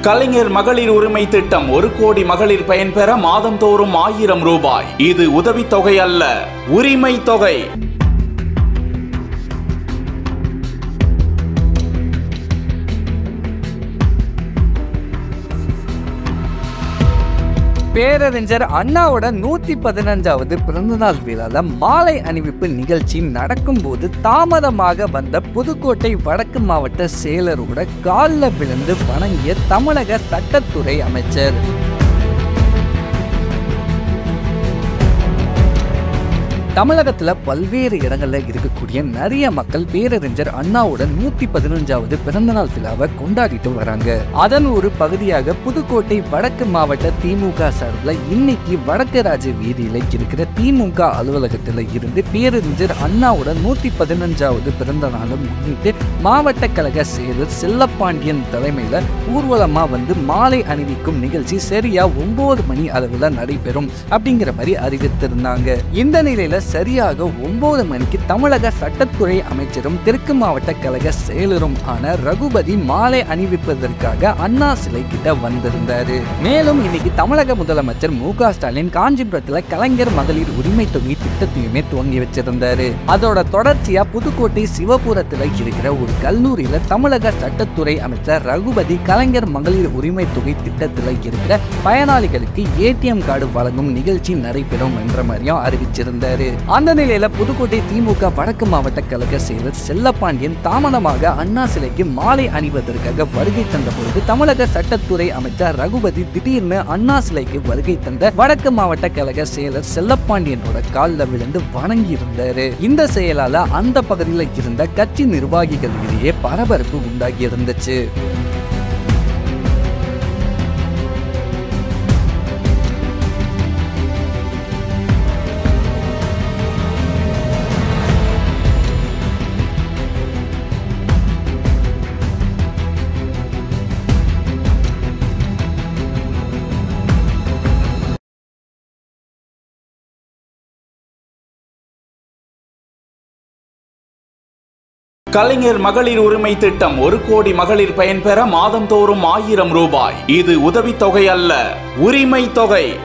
கலைஞர் மகளிர் உரிமை திட்டம் ஒரு கோடி மகளிர் பயன்பெற மாதந்தோறும் ஆயிரம் ரூபாய் இது உதவித்தொகை அல்ல உரிமை தொகை பேரறிஞர் அண்ணாவோட நூத்தி பதினஞ்சாவது பிறந்தநாள் விழால மாலை அணிவிப்பு நிகழ்ச்சி நடக்கும்போது தாமதமாக வந்த புதுக்கோட்டை வடக்கு மாவட்ட செயலரோட காலில் விழுந்து வணங்கிய தமிழக சட்டத்துறை அமைச்சர் தமிழகத்துல பல்வேறு இடங்கள்ல இருக்கக்கூடிய நிறைய மக்கள் பேரறிஞர் அண்ணாவோட நூத்தி பதினஞ்சாவது பிறந்தநாள் விழாவை கொண்டாடிட்டு வராங்க அதன் ஒரு பகுதியாக புதுக்கோட்டை வடக்கு மாவட்ட திமுக சார்பில் இன்னைக்கு வடக்கு ராஜ வீதியில இருக்கிற திமுக அலுவலகத்துல இருந்து பேரறிஞர் அண்ணாவோட நூத்தி பதினஞ்சாவது பிறந்த நாளை முன்னிட்டு மாவட்ட கழக செயலர் செல்லப்பாண்டியன் தலைமையில ஊர்வலமா வந்து மாலை அணிவிக்கும் நிகழ்ச்சி சரியா ஒன்பது மணி அளவுல நடைபெறும் அப்படிங்கிற மாதிரி அறிவித்திருந்தாங்க இந்த நிலையில சரியாக ஒன்பது மணிக்கு தமிழக சட்டத்துறை அமைச்சரும் தெற்கு மாவட்ட கழக செயலரும் ஆன ரகுபதி மாலை அணிவிப்பதற்காக அண்ணா சிலை கிட்ட வந்திருந்தாரு மேலும் இன்னைக்கு தமிழக முதலமைச்சர் மு க ஸ்டாலின் காஞ்சிபுரத்துல கலைஞர் மகளிர் உரிமை தொகை திட்டத்தையுமே துவங்கி வச்சிருந்தாரு அதோட தொடர்ச்சியா புதுக்கோட்டை சிவபுரத்துல இருக்கிற ஒரு கல்லூரியில தமிழக சட்டத்துறை அமைச்சர் ரகுபதி கலைஞர் மகளிர் உரிமை தொகை திட்டத்துல இருக்கிற பயனாளிகளுக்கு ஏடிஎம் கார்டு வழங்கும் நிகழ்ச்சி நடைபெறும் என்ற மாதிரியும் அறிவிச்சிருந்தாரு அந்த நிலையில புதுக்கோட்டை திமுக வடக்கு மாவட்ட கழக செயலர் செல்லப்பாண்டியன் தாமதமாக அண்ணா சிலைக்கு மாலை அணிவதற்காக வருகை தந்த பொழுது தமிழக சட்டத்துறை அமைச்சர் ரகுபதி திடீர்னு அண்ணா சிலைக்கு வருகை தந்த வடக்கு மாவட்ட கழக செயலர் செல்லப்பாண்டியனோட காலில் விழுந்து வணங்கி இருந்தாரு இந்த செயலால அந்த பகுதியில் இருந்த கட்சி நிர்வாகிகள் இடையே பரபரப்பு உண்டாகி இருந்துச்சு கலைஞர் மகளிர் உரிமை திட்டம் ஒரு கோடி மகளிர் பயன்பெற மாதந்தோறும் ஆயிரம் ரூபாய் இது உதவித்தொகை அல்ல உரிமை தொகை